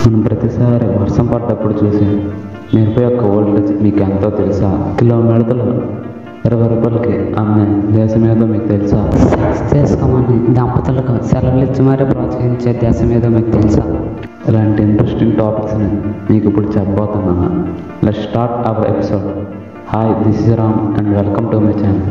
మనం ప్రతిసారి వర్షం పడ్డప్పుడు చూసి మిరప యొక్క వోల్టేజ్ మీకు ఎంతో తెలుసా కిలో మిడతలు ఇరవై రూపాయలకి అమ్మే దేశం ఏదో మీకు తెలుసా సెక్స్ చేసుకోమని దంపతులకు సెలవులు ఇచ్చి మరీ ప్రోత్సహించే దేశం ఏదో మీకు తెలుసా ఇలాంటి ఇంట్రెస్టింగ్ టాపిక్స్ని మీకు ఇప్పుడు చెప్పబోతున్నాను let start our episode hi this is Ram and welcome to my channel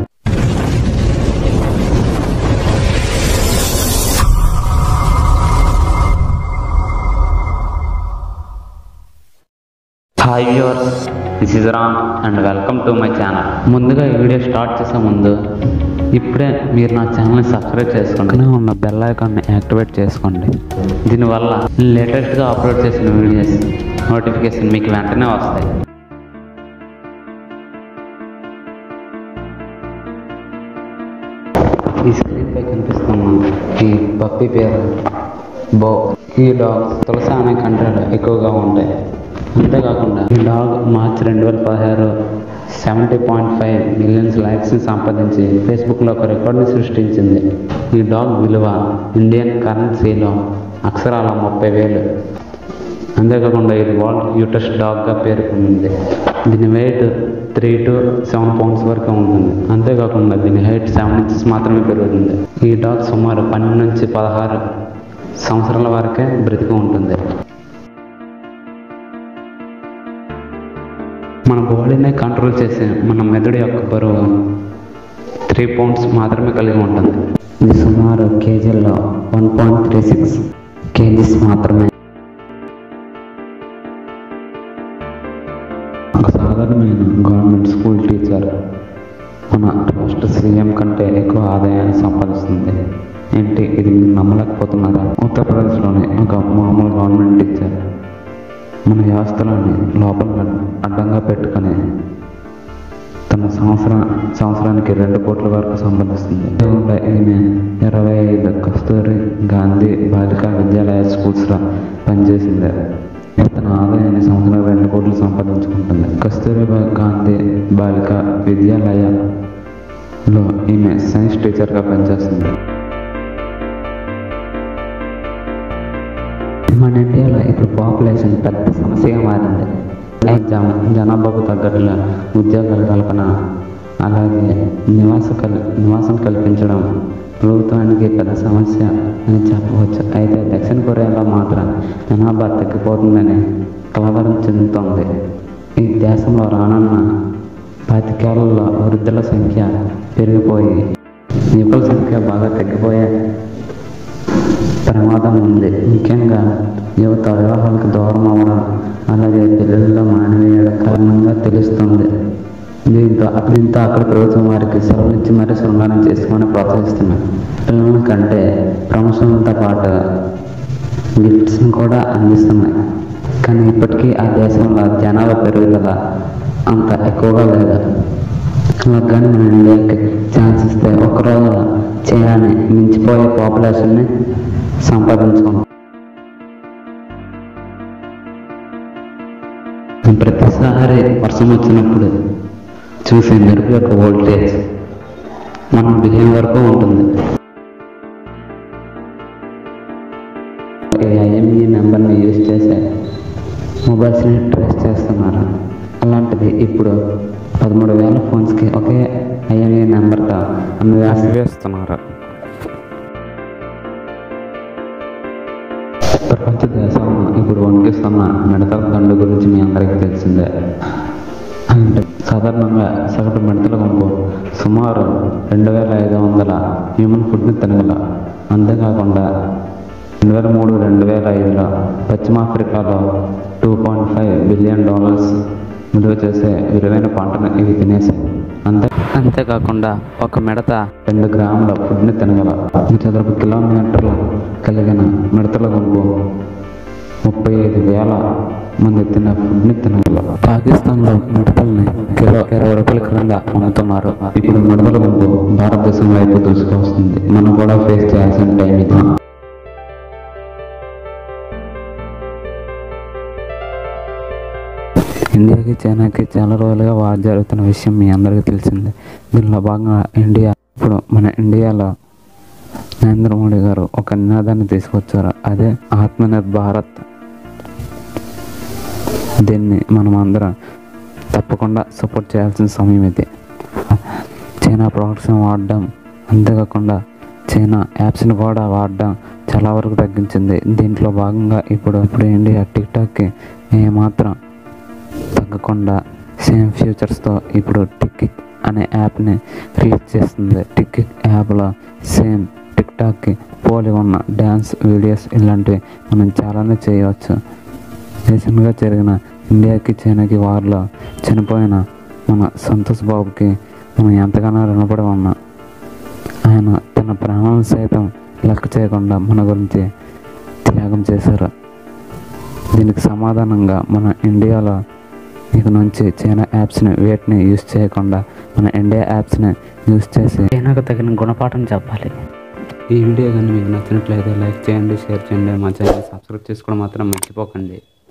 hi viewers this is Ram and welcome to my channel ముందుగా ఈ వీడియో స్టార్ట్ చేసే ముందు ఇప్పుడే మీరు నా ఛానల్ని సబ్స్క్రైబ్ చేసుకోండి పక్కనే ఉన్న బెల్ ఐకాన్ని యాక్టివేట్ చేసుకోండి దీనివల్ల లేటెస్ట్గా అప్లోడ్ చేసిన వీడియోస్ నోటిఫికేషన్ మీకు వెంటనే వస్తాయి ఈ స్క్రీన్ పై కనిపిస్తున్న ఈ పప్పి పేరు బో ఈ డాగ్స్ తులస అనే కంట్రీలో ఎక్కువగా ఉంటాయి అంతేకాకుండా ఈ డాగ్ మార్చ్ రెండు వేల పదహారు సెవెంటీ పాయింట్ ఫైవ్ మిలియన్స్ లైక్స్ని సంపాదించి ఫేస్బుక్లో ఒక రికార్డుని సృష్టించింది ఈ డాగ్ విలువ ఇండియన్ కరెన్సీలో అక్షరాల ముప్పై వేలు అంతేకాకుండా ఇది వరల్డ్ క్యూటెస్ట్ డాగ్గా పేర్కొంది దీని weight three to seven pounds వరకు ఉంటుంది అంతేకాకుండా దీని హైట్ సెవెన్ ఇంచెస్ మాత్రమే పెరుగుతుంది ఈ డాగ్ సుమారు పన్నెండు నుంచి పదహారు సంవత్సరాల వరకే బ్రతికి ఉంటుంది మన బాడీని కంట్రోల్ చేసే మన మెదడు యొక్క బరువు త్రీ పౌండ్స్ మాత్రమే కలిగి ఉంటుంది ఇది సుమారు కేజీల్లో one point three six KGs మాత్రమే ఒక సాధారణమైన గవర్నమెంట్ స్కూల్ టీచర్ మన రాష్ట్ర సీఎం కంటే ఎక్కువ ఆదాయాన్ని సంపాదిస్తుంది ఏంటి ఇది మీరు నమ్మలేకపోతున్నారా ఉత్తరప్రదేశ్లోని ఒక మామూలు గవర్నమెంట్ టీచర్ మన వ్యవస్థలోని లోపల అడ్డంగా పెట్టుకొని తన సంవత్సరం సంవత్సరానికి రెండు కోట్ల వరకు సంపాదిస్తుంది ఇటీవల ఈమె ఇరవై ఐదు కస్తూరి గాంధీ బాలికా విద్యాలయ స్కూల్స్లో పనిచేసింది తన ఆదాయాన్ని సంవత్సరం రెండు కోట్లు సంపాదించుకుంటుంది కస్తూరిబా గాంధీ బాలికా విద్యాలయలో ఈమె సైన్స్ టీచర్గా పనిచేస్తుంది మన ఇండియాలో ఇప్పుడు పాపులేషన్ పెద్ద సమస్యగా మారింది జన జనాభాకు తగ్గట్టుగా ఉద్యోగాల కల్పన అలాగే నివాస కల్ నివాసం కల్పించడం ప్రభుత్వానికి పెద్ద సమస్య అని చెప్పవచ్చు అయితే దక్షిణ కొరియాలో మాత్రం జనాభా తగ్గిపోతుందని కలవరం చెందుతోంది ఈ దేశంలో రానున్న పాతికేళ్లలో వృద్ధుల సంఖ్య పెరిగిపోయి యువకుల సంఖ్య బాగా తగ్గిపోయే ప్రమాదం ఉంది ముఖ్యంగా యువత వివాహాలకు దూరం అవ్వడం అలాగే పెళ్ళిళ్ళలో మానవీయత కారణంగా తెలుస్తుంది దీంతో దీంతో అక్కడ ప్రభుత్వం వారికి సెలవులు ఇచ్చి మరీ శృంగారం చేసుకోమని ప్రోత్సహిస్తున్నారు పిల్లల కంటే ప్రమోషన్లతో పాటు గిఫ్ట్స్ని కూడా అందిస్తున్నాయి కానీ ఇప్పటికీ ఆ దేశంలో జనాభా పెరుగుదల అంత ఎక్కువగా లేదు అలా కానీ మన ఇండియాకి ఛాన్స్ ఇస్తే ఒకరోజు చైనాని మించిపోయే పాపులేషన్ని సంపాదించుకున్నాం ప్రతిసారి వర్షం వచ్చినప్పుడు చూసే మెరుపు యొక్క వోల్టేజ్ మన బిలియన్ వరకు ఉంటుంది ఐఎంఈ నెంబర్ని యూజ్ చేసే మొబైల్స్ని ట్రేస్ చేస్తున్నారు అలాంటిది ఇప్పుడు పదమూడు వేల ఫోన్స్కి ఒకే ఐఎంఈ నెంబర్తో అమ్మివేస్తున్నారు వేస్తున్నారు ప్రపంచ దేశాలను ఇప్పుడు వణికిస్తున్న మిడతల దండు గురించి మీ అందరికీ తెలిసిందే అంటే సాధారణంగా సగటు మిడతల గుంపు సుమారు రెండు వేల ఐదు వందల హ్యూమన్ ఫుడ్ని తినగల అంతేకాకుండా రెండు వేల మూడు రెండు వేల ఐదులో పశ్చిమ ఆఫ్రికాలో two point five billion dollars విలువ చేసే విలువైన పంటను ఇవి తినేసాయి అంతే అంతేకాకుండా ఒక మిడత రెండు గ్రాముల ఫుడ్ని తినగల చదరపు కిలోమీటర్ల కలిగిన మిడతల గుంపు ముప్పై ఐదు వేల మంది తినే ఫుడ్ని తినగల పాకిస్తాన్లో మిడతల్ని కిలో ఇరవై రూపాయల క్రింద అమ్ముతున్నారు ఇప్పుడు మిడతల గుంపు భారతదేశం వైపు దూసుకొస్తుంది మనం కూడా ఫేస్ చేయాల్సిన టైం ఇది ఇండియాకి చైనాకి చాలా రోజులుగా వార్ జరుగుతున్న విషయం మీ అందరికీ తెలిసిందే దీనిలో భాగంగా ఇండియా ఇప్పుడు మన ఇండియాలో నరేంద్ర మోడీ గారు ఒక నినాదాన్ని తీసుకొచ్చారు అదే ఆత్మనిర్భర్ భారత్ దీన్ని మనం అందరం తప్పకుండా సపోర్ట్ చేయాల్సిన సమయం ఇది చైనా ప్రోడక్ట్స్ని వాడడం అంతేకాకుండా చైనా యాప్స్ని కూడా వాడడం చాలా వరకు తగ్గించింది దీంట్లో భాగంగా ఇప్పుడు ఇప్పుడు ఇండియా టిక్టాక్కి ఏమాత్రం తగ్గకుండా సేమ్ ఫ్యూచర్స్తో ఇప్పుడు టిక్కిక్ అనే యాప్ని రిలీజ్ చేస్తుంది టిక్కిక్ యాప్లో సేమ్ టిక్టాక్కి పోలి ఉన్న డ్యాన్స్ వీడియోస్ ఇలాంటివి మనం చాలానే చేయవచ్చు రీసెంట్గా జరిగిన ఇండియాకి చైనాకి వార్లో చనిపోయిన మన సంతోష్ బాబుకి మనం ఎంతగానో రుణపడి ఉన్నాం ఆయన తన ప్రాణాలను సైతం లెక్క చేయకుండా మన గురించి త్యాగం చేశారు దీనికి సమాధానంగా మన ఇండియాలో ఇక నుంచి చైనా యాప్స్ని వేటిని యూస్ చేయకుండా మన ఇండియా యాప్స్ని యూస్ చేసి చైనాకు తగిన గుణపాఠం చెప్పాలి ఈ వీడియో కానీ మీకు నచ్చినట్లయితే లైక్ చేయండి షేర్ చేయండి మా ఛానల్ సబ్స్క్రైబ్ చేసుకోవడం మాత్రం మర్చిపోకండి